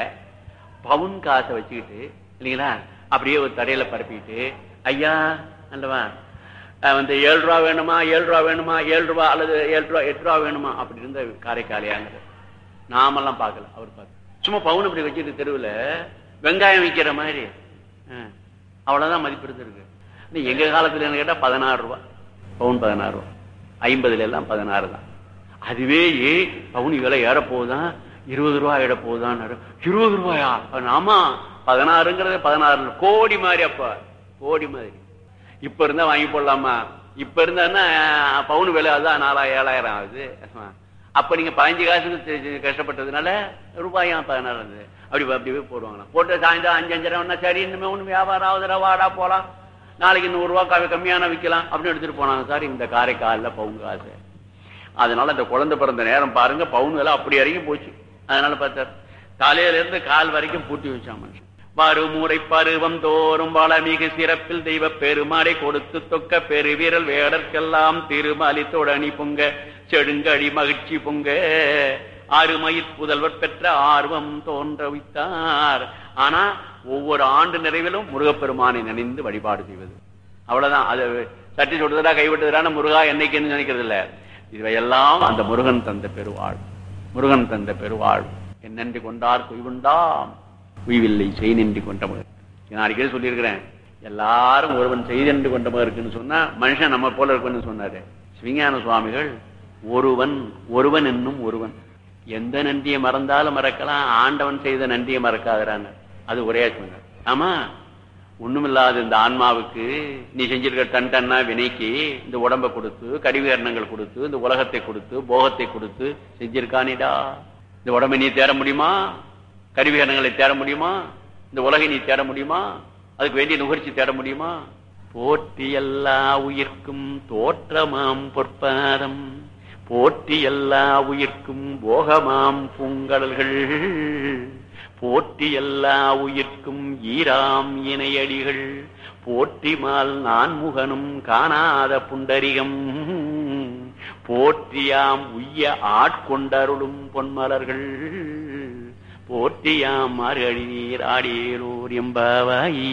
பவுன் காசை வச்சுக்கிட்டு இல்லைங்களா அப்படியே ஒரு தடையில பரப்பிட்டு ஐயா அல்லவா அஹ் வந்து ஏழு ரூபா வேணுமா ஏழு ரூபா வேணுமா ஏழு ரூபா அல்லது ஏழு ரூபா எட்டு ரூபா வேணுமா அப்படி இருந்த காரைக்காலியாங்கிற நாமெல்லாம் பார்க்கல அவர் பார்த்து சும்மா பவுன் இப்படி வச்சுட்டு தெருவுல வெங்காயம் விற்கிற மாதிரி அஹ், அவ்வளவுதான் மதிப்பு இருந்திருக்கு ஆனா எங்க காலத்துல என்ன கேட்டா பதினாறு ரூபா பவுன் பதினாறு ரூபா ஐம்பதுல எல்லாம் பதினாறு தான் அதுவே ஏ பவுன் விலை ஏற போகுதான் இருபது ரூபாய் ஏற போகுதான் இருபது ரூபாயா ஆமா பதினாறுங்கிறது பதினாறு கோடி மாதிரி அப்ப கோடி மாதிரி இப்ப இருந்தா வாங்கி போடலாமா இப்ப இருந்தா பவுன் விலை அதான் நாலாயிரம் ஏழாயிரம் ஆகுது அப்ப நீங்க பதினஞ்சு காசுக்கு தி- தி- கஷ்டப்பட்டதுனால ரூபாயும் பதினாறு இருந்தது அப்படி அப்படியே போடுவாங்களாம் போட்டு சாயந்தரம் அஞ்சு அஞ்சரை ஒன்னா சரி இன்னுமே ஒண்ணு வியாபாரம் ஆகுதுடா வாடா போலாம் நாளைக்கு நூறு ரூபாய் கம்மி- கம்மியான விற்கலாம் அப்படின்னு எடுத்துட்டு போனாங்க சார் இந்த காரைக்கால்ல பவுன் காசு அதனால அந்த குழந்தை பிறந்த நேரம் பாருங்க பவுன் விலை அப்படி இறங்கி போச்சு அதனால பார்த்தார் தலையில இருந்து கால் வரைக்கும் பூட்டி வச்சான் மனுஷன் வருமுறை பருவம் தோறும் வளமிகு சிறப்பில் தெய்வ பெருமாடை கொடுத்து தொக்க பெருவீரல் வேடற்கெல்லாம் திருமலி தொடனி பொங்க செடுங்கடி மகிழ்ச்சி பொங்க அருமயிர் புதல்வர் பெற்ற ஆர்வம் தோன்ற வைத்தார் ஆனா ஒவ்வொரு ஆண்டு நிறைவிலும் முருகப்பெருமானை நினைந்து வழிபாடு செய்வது அவ்வளவுதான் அது சட்டி சுடுறதா கைவிட்டதுடான முருகா என்னைக்குன்னு நினைக்கிறது இல்ல இவையெல்லாம் அந்த முருகன் தந்த பெருவாழ் முருகன் தந்த பெருவாழ் என்னென்று கொண்டார் குய்வுண்டாம் குய்வில்லை செய் நின்று கொண்டவர் நான் அடிக்கடி சொல்லியிருக்கிறேன் எல்லாரும் ஒருவன் செய்தென்று கொண்டவர் இருக்குன்னு சொன்னா மனுஷன் நம்ம போல இருக்குன்னு சொன்னாரு சிவஞான சுவாமிகள் ஒருவன் ஒருவன் என்னும் ஒருவன் எந்த நன்றியை மறந்தாலும் மறக்கலாம் ஆண்டவன் செய்த நன்றியை மறக்காதரான்னு அது ஒரே சொன்னார் ஆமா ஒண்ணுமில்லாத இந்த ஆன்மாவுக்கு நீ செஞ்சிருக்க டன் டன்னா வினைக்கு இந்த உடம்ப கொடுத்து கடிவீரணங்கள் கொடுத்து இந்த உலகத்தை கொடுத்து போகத்தை கொடுத்து செஞ்சிருக்கானிடா இந்த உடம்பை நீ தேட முடியுமா கருவிகரணங்களை தேட முடியுமா இந்த உலகை நீ தேட முடியுமா அதுக்கு வேண்டிய நுகர்ச்சி தேட முடியுமா போற்றி எல்லா உயிர்க்கும் தோற்றமாம் பொற்பாதம் போற்றி எல்லா உயிர்க்கும் போகமாம் பூங்கடல்கள் போற்றி எல்லா உயிர்க்கும் ஈராம் இணையடிகள் போற்றிமால் நான்முகனும் காணாத புண்டரிகம் போற்றியாம் உய்ய ஆட்கொண்டருளும் பொன்மலர்கள் போற்றியாம் மார்கழி நீர் ஆடியலூர் எம்பாவாயி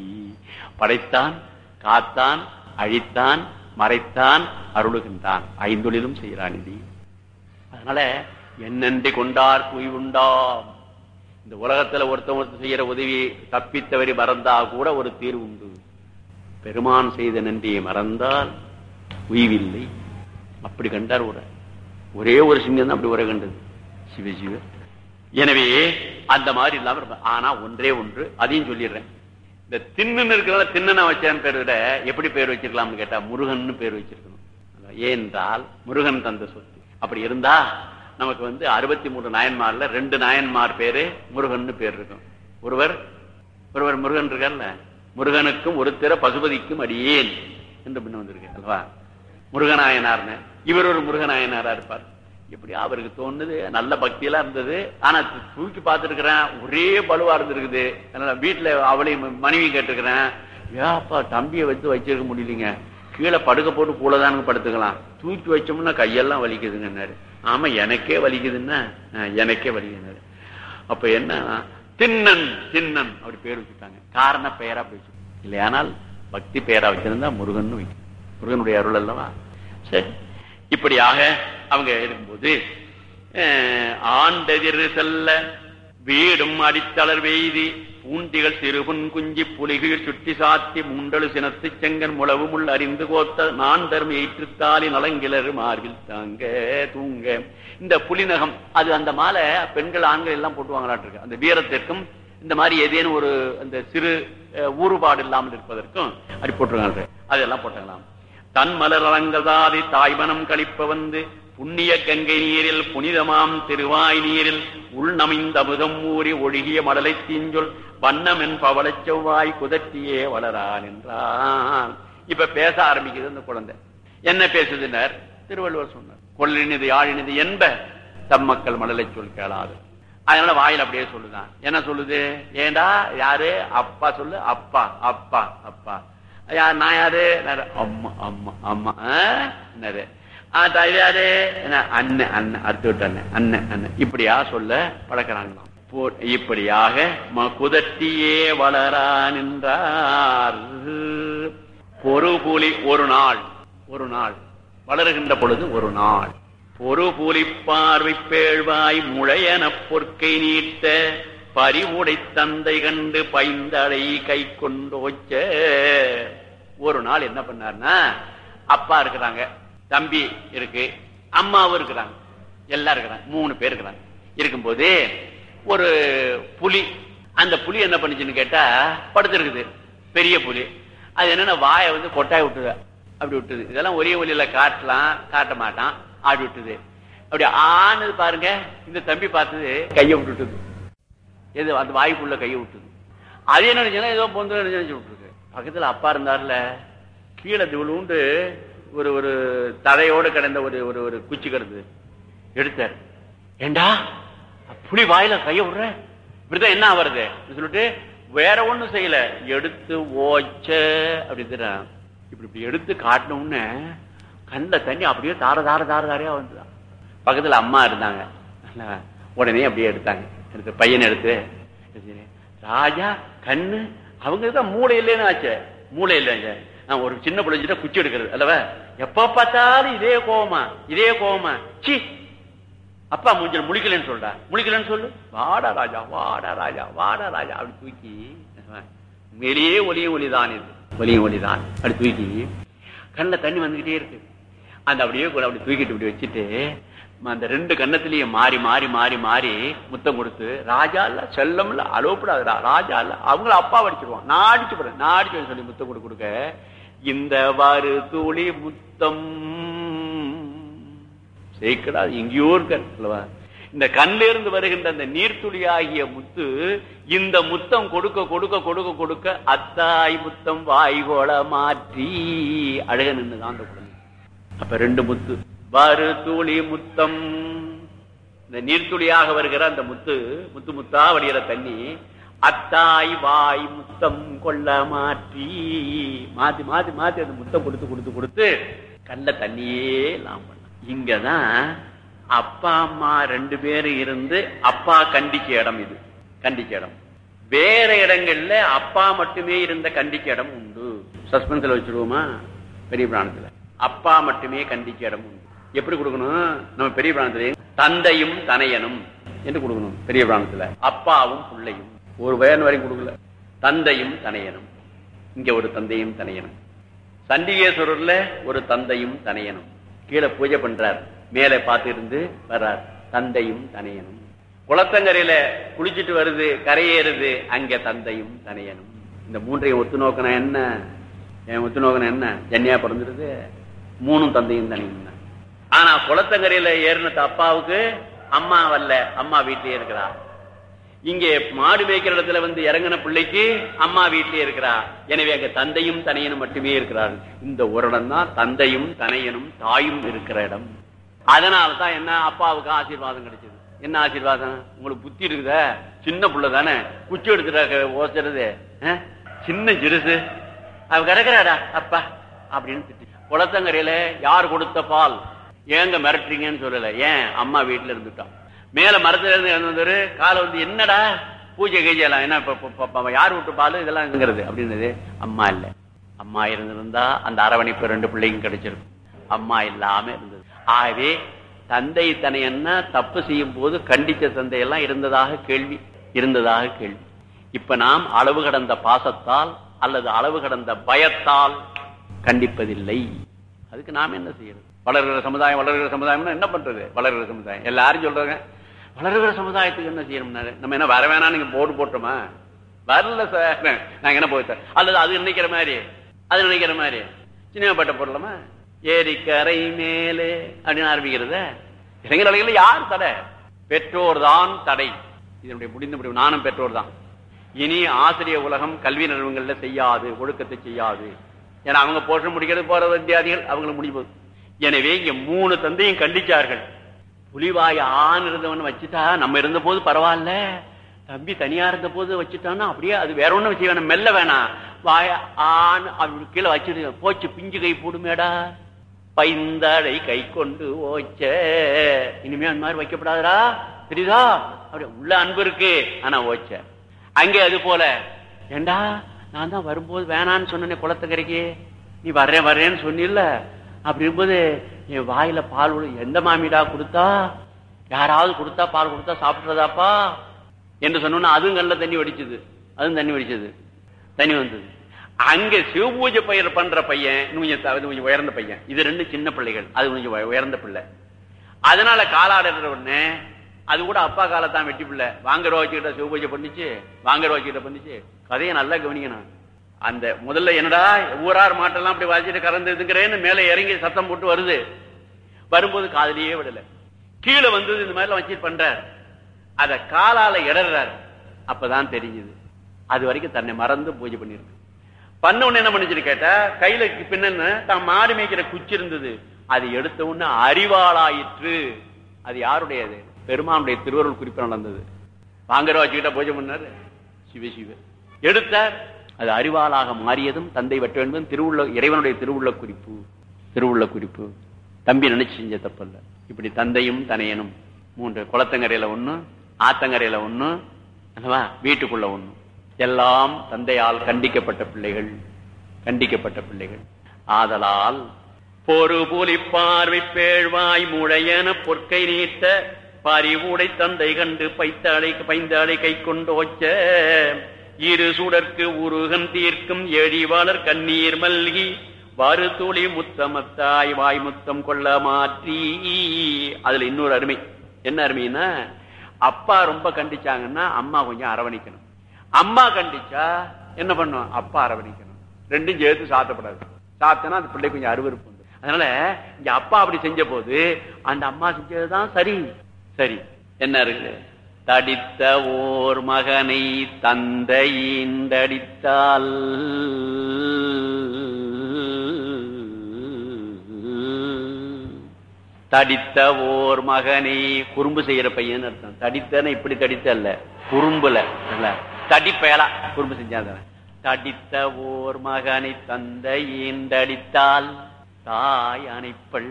படைத்தான் காத்தான் அழித்தான் மறைத்தான் அருளுகின்றான் ஐந்தொழிலும் செய்கிறான் இது அதனால என்னென்று கொண்டார் குய்வுண்டாம் இந்த உலகத்துல ஒருத்தன் ஒருத்தர் செய்யற உதவி தப்பித்தவரி மறந்தா கூட ஒரு தீர்வு உண்டு பெருமான் செய்த நன்றியை மறந்தால் உய்வில்லை அப்படி கண்டார் உரை ஒரே ஒரு சிங்கம் தான் அப்படி உரை கண்டது சிவ சிவ எனவே அந்த மாதிரி இல்லாம இருப்ப ஆனா ஒன்றே ஒன்று அதையும் சொல்லிடுறேன் இந்த திண்ணுன்னு இருக்கிறத திண்ணனை வச்சேன் பேர் விட எப்படி பேர் வச்சிருக்கலாம்னு கேட்டா முருகன் பேர் வச்சிருக்கணும் ஏனென்றால் முருகன் தந்த சொத்து அப்படி இருந்தா நமக்கு வந்து அறுபத்தி மூணு நாயன்மார்ல ரெண்டு நாயன்மார் பேரு முருகன் பேர் இருக்கும் ஒருவர் ஒருவர் முருகன் இருக்கார்ல முருகனுக்கும் ஒரு திற பசுபதிக்கும் அடியேன் என்று பின்ன வந்திருக்கு அல்லவா முருகநாயனார்னு இவர் ஒரு முருகநாயனாரா இருப்பார் இப்படி அவருக்கு தோணுது நல்ல பக்தியெல்லாம் இருந்தது ஆனா தூக்கி பார்த்துருக்கிறேன் ஒரே பலுவா இருந்திருக்குது அதனால வீட்டுல அவளையும் மனைவி கேட்டிருக்கிறேன் ஏப்பா தம்பியை வச்சு வச்சிருக்க முடியலீங்க கீழே படுக்க போட்டு கூடதானுங்க படுத்துக்கலாம் தூக்கி வச்சோம்னா கையெல்லாம் வலிக்குதுங்கன்னாரு ஆமா எனக்கே வலிக்குதுன்னா அஹ், எனக்கே வலிக்குதுன்னாரு அப்ப என்ன திண்ணன் திண்ணன் அப்படி பேர் வச்சுட்டாங்க காரண பெயரா அப்படி வச்சு இல்லையானால் பக்தி பெயரா வச்சிருந்தா முருகன் வைக்கும் முருகனுடைய அருள் அல்லவா சரி இப்படியாக அவங்க இருக்கும்போது அஹ், ஆண்டெதிர் செல்ல வீடும் அடித்தளர் வெய்தி பூண்டிகள் சிறுபுன் குஞ்சி புலிகள் சுட்டி சாத்தி மூண்டலு சினத்து செங்கன் முளவு முள் அறிந்து கோத்த நான் தரும் ஏற்றுத்தாலி நலங்கிலர் மார்பில் தாங்க தூங்க இந்த புலிநகம் அது அந்த மாலை பெண்கள் ஆண்கள் எல்லாம் போட்டுவாங்களாட்டு இருக்கு அந்த வீரத்திற்கும் இந்த மாதிரி ஏதேனும் ஒரு அந்த சிறு அஹ், ஊறுபாடு இல்லாமல் இருப்பதற்கும் அப்படி போட்டிருக்காங்க அதெல்லாம் போட்டாங்களாம் தன் மலர் அரங்கதாதி தாய்மனம் கழிப்ப வந்து புண்ணிய கங்கை நீரில் புனிதமாம் திருவாய் நீரில் உள்நமிந்த அமுதம் ஊறி ஒழுகிய மடலை தீஞ்சொல் வண்ணமென் பவளச் செவ்வாய் குதற்றியே வளரான் என்றான் இப்ப பேச ஆரம்பிக்குது அந்த குழந்தை என்ன பேசுதுனர் திருவள்ளுவர் சொன்னார் கொள்ளினிது யாழினிது என்ப தம்மக்கள் மடலை சொல் கேளாது அதனால வாயில் அப்படியே சொல்லுதான் என்ன சொல்லுது ஏண்டா யாரு அப்பா சொல்லு அப்பா அப்பா அப்பா யார் நான் யாரு நான் அம்மா அம்மா அம்மா ஆ? என்னது ஆ, தாய் யாரு என்ன அண்ணன் அண்ணன் அடுத்து விட்டு அண்ணன் அண்ணன் அண்ணன் இப்படியா சொல்ல பழக்கிறாங்களாம் போ- இப்படியாக ம- குதட்டியே வளரா நின்றார் பொறுபுலி ஒரு நாள் ஒரு நாள் வளருகின்ற பொழுது ஒரு நாள் பொறுபுலி பார்வை பேழ்வாய் முளையன பொற்கை நீட்ட பறிவுடை தந்தை கண்டு பைந்தடை கை கொண்டோச்ச ஒரு நாள் என்ன பண்ணாருன்னா அப்பா இருக்கிறாங்க தம்பி இருக்கு அம்மாவும் இருக்கிறாங்க எல்லாம் இருக்கிறாங்க மூணு பேர் இருக்கிறாங்க இருக்கும்போது ஒரு புலி அந்த புலி என்ன பண்ணுச்சுன்னு கேட்டா படுத்திருக்குது பெரிய புலி அது என்னன்னா வாயை வந்து கொட்டாய் விட்டுது அப்படி விட்டுது இதெல்லாம் ஒரே ஒலியில காட்டலாம் காட்ட மாட்டான் ஆடி விட்டுது அப்படி ஆனது பாருங்க இந்த தம்பி பார்த்தது கையை விட்டுட்டுது எது அந்த வாய்க்குள்ள கையை விட்டுது அது என்ன நினைச்சுன்னா ஏதோ பொந்து நினைச்சு விட்டுருக்கு பக்கத்துல அப்பா இருந்தார்ல கீழே திவுளுண்டு ஒரு ஒரு தடையோடு கிடந்த ஒரு ஒரு ஒரு குச்சி கிடந்தது எடுத்தார் ஏண்டா புலி வாயில கைய விடுற இப்படிதான் என்ன ஆவறது சொல்லிட்டு வேற ஒண்ணும் செய்யல எடுத்து ஓச்ச அப்படிங்கிறான் இப்படி இப்படி எடுத்து காட்டின உடனே கண்ணில் தண்ணி அப்படியே தார தார தார தாரையா வந்துதான் பக்கத்துல அம்மா இருந்தாங்க உடனே அப்படியே எடுத்தாங்க எடுத்து பையன் எடுத்து எடுத்து, ராஜா கண்ணு அவங்க தான் மூளை இல்லைன்னு ஆச்சு மூளை இல்லைங்க நான் ஒரு சின்ன பிள்ளைஞ்சிட்ட குச்சி எடுக்கிறது அல்லவா எப்ப பார்த்தாலும் இதே கோவமா இதே கோவமா சி அப்பா மூஞ்சல் முழிக்கலன்னு சொல்றா முழிக்கலன்னு சொல்லு வாடா ராஜா வாடா ராஜா வாடா ராஜா அப்படி தூக்கி வெளியே ஒலியும் ஒலிதான் இது ஒலியும் ஒலிதான் அப்படி தூக்கி கண்ணில் தண்ணி வந்துகிட்டே இருக்கு அந்த அப்படியே கூட அப்படி தூக்கிட்டு இப்படி வச்சுட்டு அந்த ரெண்டு கண்ணத்திலையும் மாறி மாறி மாறி மாறி முத்தம் கொடுத்து ராஜா இல்ல செல்லம் இல்ல அலோப்படாதுடா ராஜா இல்ல அவங்கள அப்பா அடிச்சிருவான் நான் அடிச்சு போறேன் நான் அடிச்சு சொல்லி முத்தம் கொடுக்க கொடுக்க இந்த வாரு துளி முத்தம் சேர்க்கடா எங்கேயோ இருக்கார் அல்லவா இந்த கண்ணில இருந்து வருகின்ற அந்த நீர்த்துளி ஆகிய முத்து இந்த முத்தம் கொடுக்க கொடுக்க கொடுக்க கொடுக்க அத்தாய் முத்தம் வாய்கோள மாற்றி அழக நின்னுதான் அந்த குழந்தை அப்ப ரெண்டு முத்து வரு துளி முத்தம் இந்த நீர்த்துளியாக வருகிற அந்த முத்து முத்து முத்தா வடிகிற தண்ணி அத்தாய் வாய் முத்தம் கொள்ள மாற்றி மாத்தி மாத்தி மாத்தி அந்த முத்தம் கொடுத்து கொடுத்து கொடுத்து கண்ட தண்ணியே எல்லாம் பண்ண இங்கதான் அப்பா அம்மா ரெண்டு பேரும் இருந்து அப்பா கண்டிக்க இடம் இது கண்டிக்க இடம் வேற இடங்கள்ல அப்பா மட்டுமே இருந்த கண்டிக்க இடம் உண்டு சஸ்பென்ஸ்ல வச்சிருவோமா பெரிய பிராணத்துல அப்பா மட்டுமே கண்டிக்க இடம் உண்டு எப்படி கொடுக்கணும் நம்ம பெரிய பிராணத்துல தந்தையும் தனையனும் என்று கொடுக்கணும் பெரிய பிராணத்துல அப்பாவும் பிள்ளையும் ஒரு வயன் வரைக்கும் கொடுக்கல தந்தையும் தனையனும் இங்க ஒரு தந்தையும் தனையனும் சண்டிகேஸ்வரர்ல ஒரு தந்தையும் தனையனும் கீழே பூஜை பண்றார் மேலே பார்த்து இருந்து வர்றார் தந்தையும் தனையனும் குளத்தங்கரையில குளிச்சிட்டு வருது கரையேறுது அங்க தந்தையும் தனையனும் இந்த மூன்றையும் ஒத்து நோக்கினா என்ன என் ஒத்து நோக்கின என்ன ஜன்னியா பிறந்துருது மூணும் தந்தையும் தனையும் தான் ஆனா குளத்தங்கரையில ஏறின அப்பாவுக்கு அம்மா வரல அம்மா வீட்டிலேயே இருக்கிறா இங்கே மாடு மேய்க்கிற இடத்துல வந்து இறங்கின பிள்ளைக்கு அம்மா வீட்டிலே இருக்கிறா எனவே அங்க தந்தையும் தனையனும் மட்டுமே இருக்கிறார்கள் இந்த ஒரு இடம் தான் தந்தையும் தனையனும் தாயும் இருக்கிற இடம் அதனால தான் என்ன அப்பாவுக்கு ஆசீர்வாதம் கிடைச்சது என்ன ஆசீர்வாதம் உங்களுக்கு புத்தி இருக்குதா சின்ன புள்ள தானே குச்சி எடுத்துட்டு ஓசுறது அஹ்? சின்ன சிறுசு அவ கிடக்குறாடா அப்பா அப்படின்னு திட்டி குளத்தங்கரையில யார் கொடுத்த பால் ஏங்க மிரட்டுறீங்கன்னு சொல்லல ஏன் அம்மா வீட்டுல இருந்துட்டான் மேல மரத்துல இருந்து இறந்தவரு காலை வந்து என்னடா பூஜை கீஜெல்லாம் என்ன இப்ப- இப்ப- இப்ப- இப்ப யார் விட்டு பால் இதெல்லாம் எங்கிறது அப்படின்னது அம்மா இல்ல அம்மா இருந்திருந்தா அந்த அரவணைப்பு ரெண்டு பிள்ளைங்க கிடைச்சிருக்கும் அம்மா இல்லாம இருந்தது ஆகவே தந்தை தனையன்னா தப்பு செய்யும் போது கண்டிச்ச தந்தையெல்லாம் இருந்ததாக கேள்வி இருந்ததாக கேள்வி இப்ப நாம் அளவு கடந்த பாசத்தால் அல்லது அளவு கடந்த பயத்தால் கண்டிப்பதில்லை அதுக்கு நாம் என்ன செய்யறது வளர்கிற சமுதாயம் வளர்கிற சமுதாயம்னா என்ன பண்றது வளர்கிற சமுதாயம் எல்லாரும் சொல்றாங்க வளர்கிற சமுதாயத்துக்கு என்ன செய்யணும்னாரு நம்ம என்ன வர வேணாம் நீங்க போர்டு போட்டோமா வரல சார் நாங்க என்ன போய் அல்லது அது நினைக்கிற மாதிரி அது நினைக்கிற மாதிரி சினிமாப்பட்ட போடலாமா ஏரிக்கரை மேலே அப்படின்னு ஆரம்பிக்கிறத இளைஞர் அலைகள் யார் தடை பெற்றோர் தான் தடை இதனுடைய முடிந்த முடிவு நானும் பெற்றோர் தான் இனி ஆசிரியர் உலகம் கல்வி நிறுவனங்கள்ல செய்யாது ஒழுக்கத்தை செய்யாது ஏன்னா அவங்க போஷம் முடிக்கிறது போற வித்தியாதிகள் அவங்களுக்கு முடிவு எனவே இங்க மூணு தந்தையும் கண்டிச்சார்கள் புலிவாய் ஆண் இருந்தவன் வச்சுட்டா நம்ம இருந்த போது பரவாயில்ல தம்பி தனியா இருந்த போது வச்சுட்டான்னா அப்படியே அது வேற ஒண்ணும் வச்சு வேணாம் மெல்ல வேணாம் வாய ஆண் அப்படி கீழே வச்சுட்டு போச்சு பிஞ்சு கை போடுமேடா பைந்தாடை கை கொண்டு ஓச்ச இனிமே அந்த மாதிரி வைக்கப்படாதடா தெரியுதா அப்படி உள்ள அன்பு இருக்கு ஆனா ஓச்ச அங்கே அது போல ஏண்டா நான் தான் வரும்போது வேணான்னு சொன்னேனே குளத்துக்கரைக்கு நீ வர்றேன் வர்றேன்னு சொன்னில்ல அப்படி இருக்கும்போது என் வாயில பால் விழு- எந்த மாமிடா கொடுத்தா யாராவது கொடுத்தா பால் கொடுத்தா சாப்பிடுறதாப்பா என்று சொன்னோன்னா அதுவும் கல்ல தண்ணி வடிச்சது அதுவும் தண்ணி வடிச்சது தண்ணி வந்தது அங்க சிவபூஜை பயிர் பண்ற பையன் இன்னும் கொஞ்சம் த- இது கொஞ்சம் உயர்ந்த பையன் இது ரெண்டு சின்ன பிள்ளைகள் அது கொஞ்சம் உய- உயர்ந்த பிள்ளை அதனால காலாடுற உடனே அது கூட அப்பா காலத்தான் வெட்டி பிள்ளை வாங்குற வச்சுக்கிட்ட சிவபூஜை பண்ணிச்சு வாங்குற வச்சுக்கிட்ட பண்ணிச்சு கதையை நல்லா கவனிக்கணும் அந்த முதல்ல என்னடா ஊரார் மாட்டெல்லாம் அப்படி வச்சுட்டு கறந்து இதுங்கிறேன்னு மேல இறங்கி சத்தம் போட்டு வருது வரும்போது காதலியே விடல கீழே வந்தது இந்த மாதிரிலாம் வச்சு பண்றார் அத காலால இடறார் அப்பதான் தெரிஞ்சது அது வரைக்கும் தன்னை மறந்து பூஜை பண்ணிருக்கு பண்ண உடனே என்ன பண்ணிச்சு கேட்டா கையில பின்ன தான் மாடு மேய்க்கிற குச்சி இருந்தது அது எடுத்த உடனே அறிவாளாயிற்று அது யாருடையது பெருமானுடைய திருவருள் குறிப்பு நடந்தது வாங்குற வச்சுக்கிட்ட பூஜை பண்ணாரு சிவ சிவ எடுத்தார் அது அறிவாளாக மாறியதும் தந்தை வெட்ட வேண்டும் திருவுள்ள இறைவனுடைய திருவுள்ள குறிப்பு திருவுள்ள குறிப்பு தம்பி நினைச்சு செஞ்ச தப்பல்ல இப்படி தந்தையும் தனையனும் மூன்று குளத்தங்கரையில ஒண்ணு ஆத்தங்கரையில ஒண்ணு அல்லவா வீட்டுக்குள்ள ஒண்ணு எல்லாம் தந்தையால் கண்டிக்கப்பட்ட பிள்ளைகள் கண்டிக்கப்பட்ட பிள்ளைகள் ஆதலால் பொறு புலி பார்வை பேழ்வாய் முழையன பொற்கை நீட்ட பறிவுடை தந்தை கண்டு பைத்தாளை பைந்தாளை கை கொண்டோச்ச இரு சுடற்கு உருகன் தீர்க்கும் எழிவாளர் கண்ணீர் மல்கி வரு துளி முத்தமத்தாய் வாய் முத்தம் கொள்ள மாற்றி அதுல இன்னொரு அருமை என்ன அருமைன்னா அப்பா ரொம்ப கண்டிச்சாங்கன்னா அம்மா கொஞ்சம் அரவணைக்கணும் அம்மா கண்டிச்சா என்ன பண்ணும் அப்பா அரவணைக்கணும் ரெண்டும் சேர்த்து சாத்தப்படாது சாத்தனா அந்த பிள்ளை கொஞ்சம் அருவருப்பு உண்டு அதனால இங்க அப்பா அப்படி செஞ்ச போது அந்த அம்மா செஞ்சதுதான் சரி சரி என்ன இருக்கு தடித்த ஓர் மகனை தந்தையின்றடித்தால் தடித்த ஓர் மகனை குறும்பு செய்யற பையன் அர்த்தம் தடித்தன இப்படி தடித்த அல்ல குறும்புல அல்ல தடிப்பயலா குறும்பு செஞ்சாத தடித்த ஓர் மகனை தந்தையின்றடித்தால் தாய் அணைப்பள்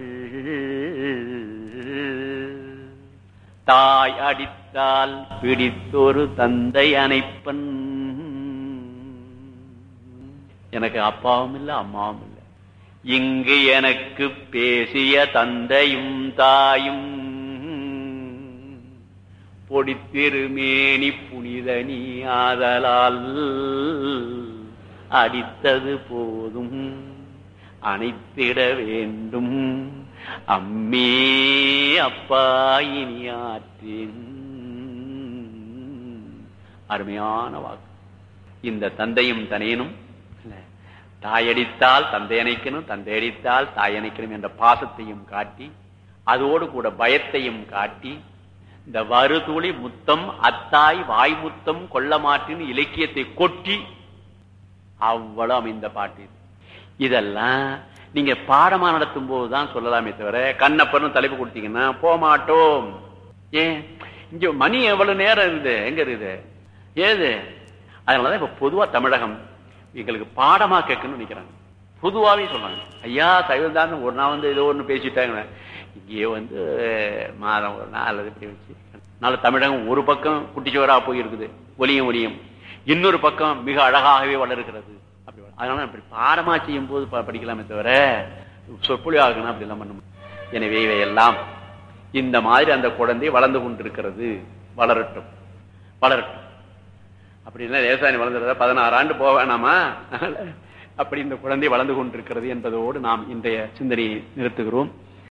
தாய் அடித்தால் பிடித்தொரு தந்தை அணைப்பன் எனக்கு அப்பாவும் இல்ல அம்மாவும் இல்ல இங்கு எனக்கு பேசிய தந்தையும் தாயும் பொடித்திருமேனி புனித நீ ஆதலால் அடித்தது போதும் அணைத்திட வேண்டும் அம்மே அப்பா இனி ஆற்றேன் அருமையான வாக்கு இந்த தந்தையும் தனையனும் தாயடித்தால் தந்தை அணைக்கணும் தந்தை அடித்தால் தாய் அணைக்கணும் என்ற பாசத்தையும் காட்டி அதோடு கூட பயத்தையும் காட்டி இந்த வருதுளி முத்தம் அத்தாய் வாய் முத்தம் கொள்ள மாட்டின்னு இலக்கியத்தை கொட்டி அவ்வளவு அமைந்த பாட்டு இது. இதெல்லாம் நீங்க பாடமா நடத்தும் போதுதான் சொல்லலாமே தவிர கண்ணப்பன்னு தலைப்பு கொடுத்தீங்கன்னா போக மாட்டோம் ஏன் இங்க மணி எவ்வளவு நேரம் இருக்குது எங்க இருக்குது ஏது அதனாலதான் இப்ப பொதுவா தமிழகம் எங்களுக்கு பாடமா கேட்கணும்னு நினைக்கிறாங்க பொதுவாவே சொல்றாங்க ஐயா சைவம் தான் ஒரு நாள் வந்து ஏதோ ஒண்ணு பேசிட்டாங்க இங்கேயே வந்து மாதம் ஒரு நாள் அல்லது இப்படி வச்சு அதனால தமிழகம் ஒரு பக்கம் குட்டிச்சுவரா போயிருக்குது ஒலியும் ஒலியும் இன்னொரு பக்கம் மிக அழகாகவே வளர்கிறது அப்படி வள- அதனால அப்படி பாடமா செய்யும் போது ப- படிக்கலாமே தவிர சொற்பொழி ஆகணும் அப்படி எல்லாம் பண்ண முடியும். எனவே இவையெல்லாம் இந்த மாதிரி அந்த குழந்தை வளர்ந்து கொண்டிருக்கிறது வளரட்டும் வளரட்டும் அப்படி இல்லை லேசாணி வளர்ந்துறதா பதினாறு ஆண்டு போக வேணாமா அப்படி இந்த குழந்தை வளர்ந்து கொண்டிருக்கிறது என்பதோடு நாம் இன்றைய சிந்தனையை நிறுத்துகிறோம்